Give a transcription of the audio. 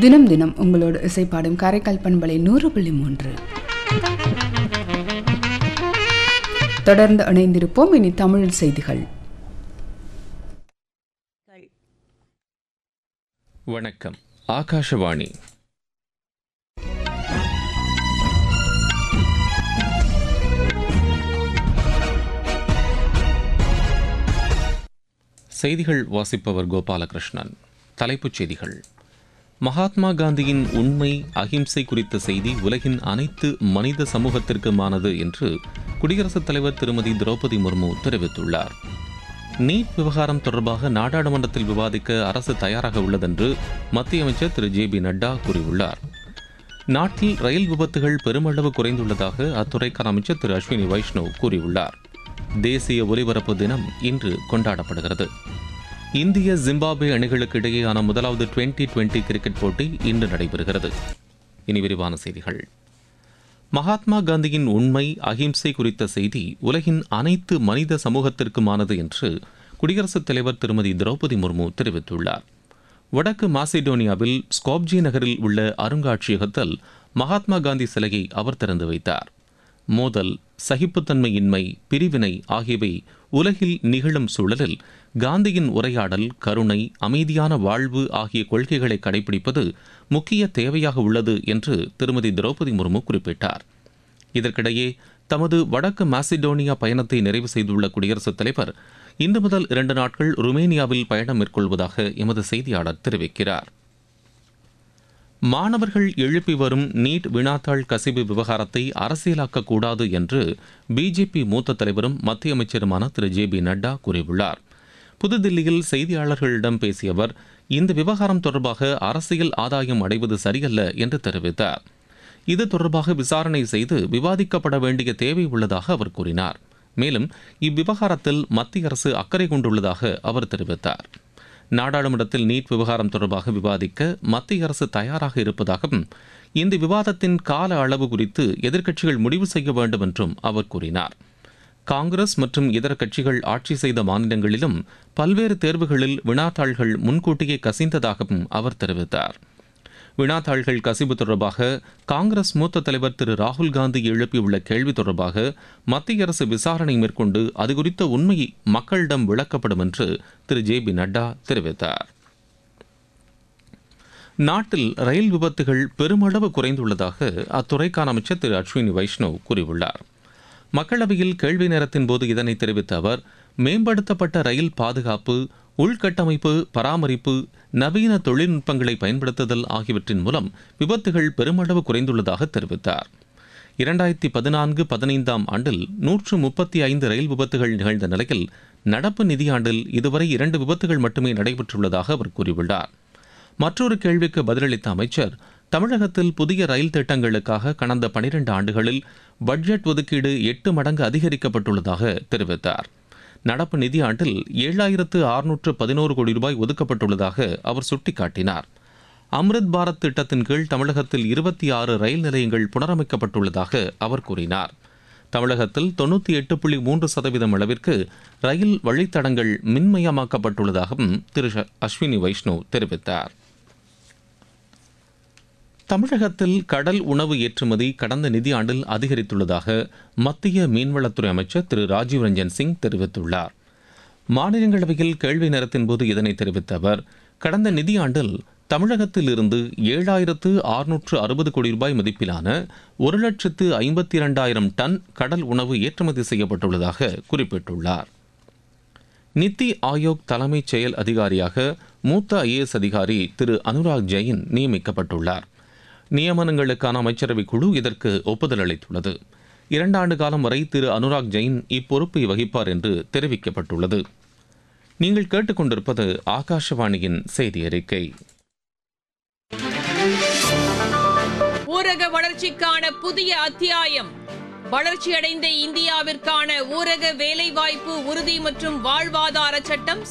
தினம் தினம் உங்களோடு இசைப்பாடும் காரைக்கால் பண்பலை நூறு புள்ளி மூன்று தொடர்ந்து இணைந்திருப்போம் இனி தமிழ் செய்திகள் வணக்கம் ஆகாஷவாணி செய்திகள் வாசிப்பவர் கோபாலகிருஷ்ணன் தலைப்புச் செய்திகள் மகாத்மா காந்தியின் உண்மை அகிம்சை குறித்த செய்தி உலகின் அனைத்து மனித சமூகத்திற்குமானது என்று குடியரசுத் தலைவர் திருமதி திரௌபதி முர்மு தெரிவித்துள்ளார் நீட் விவகாரம் தொடர்பாக நாடாளுமன்றத்தில் விவாதிக்க அரசு தயாராக உள்ளதென்று மத்திய அமைச்சர் திரு ஜே பி நட்டா கூறியுள்ளார் நாட்டில் ரயில் விபத்துகள் பெருமளவு குறைந்துள்ளதாக அத்துறைக்கான அமைச்சர் திரு அஸ்வினி வைஷ்ணவ் கூறியுள்ளார் தேசிய ஒலிபரப்பு தினம் இன்று கொண்டாடப்படுகிறது இந்திய ஜிம்பாப்வே அணிகளுக்கு இடையேயான முதலாவது டுவெண்டி டுவெண்டி கிரிக்கெட் போட்டி இன்று நடைபெறுகிறது இனி விரிவான செய்திகள் மகாத்மா காந்தியின் உண்மை அகிம்சை குறித்த செய்தி உலகின் அனைத்து மனித சமூகத்திற்குமானது என்று குடியரசுத் தலைவர் திருமதி திரௌபதி முர்மு தெரிவித்துள்ளார் வடக்கு மாசிடோனியாவில் ஸ்காப்ஜி நகரில் உள்ள அருங்காட்சியகத்தில் மகாத்மா காந்தி சிலையை அவர் திறந்து வைத்தார் மோதல் சகிப்புத்தன்மையின்மை பிரிவினை ஆகியவை உலகில் நிகழும் சூழலில் காந்தியின் உரையாடல் கருணை அமைதியான வாழ்வு ஆகிய கொள்கைகளை கடைபிடிப்பது முக்கிய தேவையாக உள்ளது என்று திருமதி திரௌபதி முர்மு குறிப்பிட்டார் இதற்கிடையே தமது வடக்கு மாசிடோனியா பயணத்தை நிறைவு செய்துள்ள குடியரசுத் தலைவர் இன்று முதல் இரண்டு நாட்கள் ருமேனியாவில் பயணம் மேற்கொள்வதாக எமது செய்தியாளர் தெரிவிக்கிறார் மாணவர்கள் எழுப்பி வரும் நீட் வினாத்தாள் கசிவு விவகாரத்தை அரசியலாக்கக்கூடாது என்று பிஜேபி மூத்த தலைவரும் மத்திய அமைச்சருமான திரு ஜே பி நட்டா கூறியுள்ளார் புதுதில்லியில் செய்தியாளர்களிடம் பேசிய அவர் இந்த விவகாரம் தொடர்பாக அரசியல் ஆதாயம் அடைவது சரியல்ல என்று தெரிவித்தார் இது தொடர்பாக விசாரணை செய்து விவாதிக்கப்பட வேண்டிய தேவை உள்ளதாக அவர் கூறினார் மேலும் இவ்விவகாரத்தில் மத்திய அரசு அக்கறை கொண்டுள்ளதாக அவர் தெரிவித்தார் நாடாளுமன்றத்தில் நீட் விவகாரம் தொடர்பாக விவாதிக்க மத்திய அரசு தயாராக இருப்பதாகவும் இந்த விவாதத்தின் கால அளவு குறித்து எதிர்க்கட்சிகள் முடிவு செய்ய வேண்டும் என்றும் அவர் கூறினார் காங்கிரஸ் மற்றும் இதர கட்சிகள் ஆட்சி செய்த மாநிலங்களிலும் பல்வேறு தேர்வுகளில் வினாத்தாள்கள் முன்கூட்டியே கசிந்ததாகவும் அவர் தெரிவித்தார் வினாத்தாள்கள் கசிவு தொடர்பாக காங்கிரஸ் மூத்த தலைவர் திரு ராகுல் காந்தி எழுப்பியுள்ள கேள்வி தொடர்பாக மத்திய அரசு விசாரணை மேற்கொண்டு அது குறித்த உண்மையை மக்களிடம் விளக்கப்படும் என்று திரு ஜே பி நட்டா தெரிவித்தார் நாட்டில் ரயில் விபத்துகள் பெருமளவு குறைந்துள்ளதாக அத்துறைக்கான அமைச்சர் திரு அஸ்வினி வைஷ்ணவ் கூறியுள்ளார் மக்களவையில் கேள்வி நேரத்தின் போது இதனை தெரிவித்த அவர் மேம்படுத்தப்பட்ட ரயில் பாதுகாப்பு உள்கட்டமைப்பு பராமரிப்பு நவீன தொழில்நுட்பங்களை பயன்படுத்துதல் ஆகியவற்றின் மூலம் விபத்துகள் பெருமளவு குறைந்துள்ளதாக தெரிவித்தார் இரண்டாயிரத்தி பதினான்கு பதினைந்தாம் ஆண்டில் நூற்று முப்பத்தி ஐந்து ரயில் விபத்துகள் நிகழ்ந்த நிலையில் நடப்பு நிதியாண்டில் இதுவரை இரண்டு விபத்துகள் மட்டுமே நடைபெற்றுள்ளதாக அவர் கூறியுள்ளார் மற்றொரு கேள்விக்கு பதிலளித்த அமைச்சர் தமிழகத்தில் புதிய ரயில் திட்டங்களுக்காக கடந்த பனிரெண்டு ஆண்டுகளில் பட்ஜெட் ஒதுக்கீடு எட்டு மடங்கு அதிகரிக்கப்பட்டுள்ளதாக தெரிவித்தார் நடப்பு நிதியாண்டில் ஏழாயிரத்து அறுநூற்று பதினோரு கோடி ரூபாய் ஒதுக்கப்பட்டுள்ளதாக அவர் சுட்டிக்காட்டினார் அம்ரித் பாரத் திட்டத்தின் கீழ் தமிழகத்தில் இருபத்தி ஆறு ரயில் நிலையங்கள் புனரமைக்கப்பட்டுள்ளதாக அவர் கூறினார் தமிழகத்தில் தொண்ணூற்றி எட்டு புள்ளி மூன்று சதவீதம் அளவிற்கு ரயில் வழித்தடங்கள் மின்மயமாக்கப்பட்டுள்ளதாகவும் திரு அஸ்வினி வைஷ்ணவ் தெரிவித்தார் தமிழகத்தில் கடல் உணவு ஏற்றுமதி கடந்த நிதியாண்டில் அதிகரித்துள்ளதாக மத்திய மீன்வளத்துறை அமைச்சர் திரு ராஜீவ் ரஞ்சன் சிங் தெரிவித்துள்ளார் மாநிலங்களவையில் கேள்வி நேரத்தின் போது இதனை தெரிவித்த அவர் கடந்த நிதியாண்டில் தமிழகத்தில் இருந்து ஏழாயிரத்து அறுநூற்று அறுபது கோடி ரூபாய் மதிப்பிலான ஒரு லட்சத்து ஐம்பத்தி இரண்டாயிரம் டன் கடல் உணவு ஏற்றுமதி செய்யப்பட்டுள்ளதாக குறிப்பிட்டுள்ளார் நித்தி ஆயோக் தலைமைச் செயல் அதிகாரியாக மூத்த ஐஏஎஸ் அதிகாரி திரு அனுராக் ஜெயின் நியமிக்கப்பட்டுள்ளார் நியமனங்களுக்கான அமைச்சரவை குழு இதற்கு ஒப்புதல் அளித்துள்ளது இரண்டாண்டு காலம் வரை திரு அனுராக் ஜெயின் இப்பொறுப்பை வகிப்பார் என்று தெரிவிக்கப்பட்டுள்ளது நீங்கள் கேட்டுக்கொண்டிருப்பது ஆகாஷவாணியின் செய்தி அறிக்கை ஊரக வளர்ச்சிக்கான புதிய அத்தியாயம் வளர்ச்சியடைந்த இந்தியாவிற்கான ஊரக வேலைவாய்ப்பு உறுதி மற்றும் வாழ்வாதார சட்டம்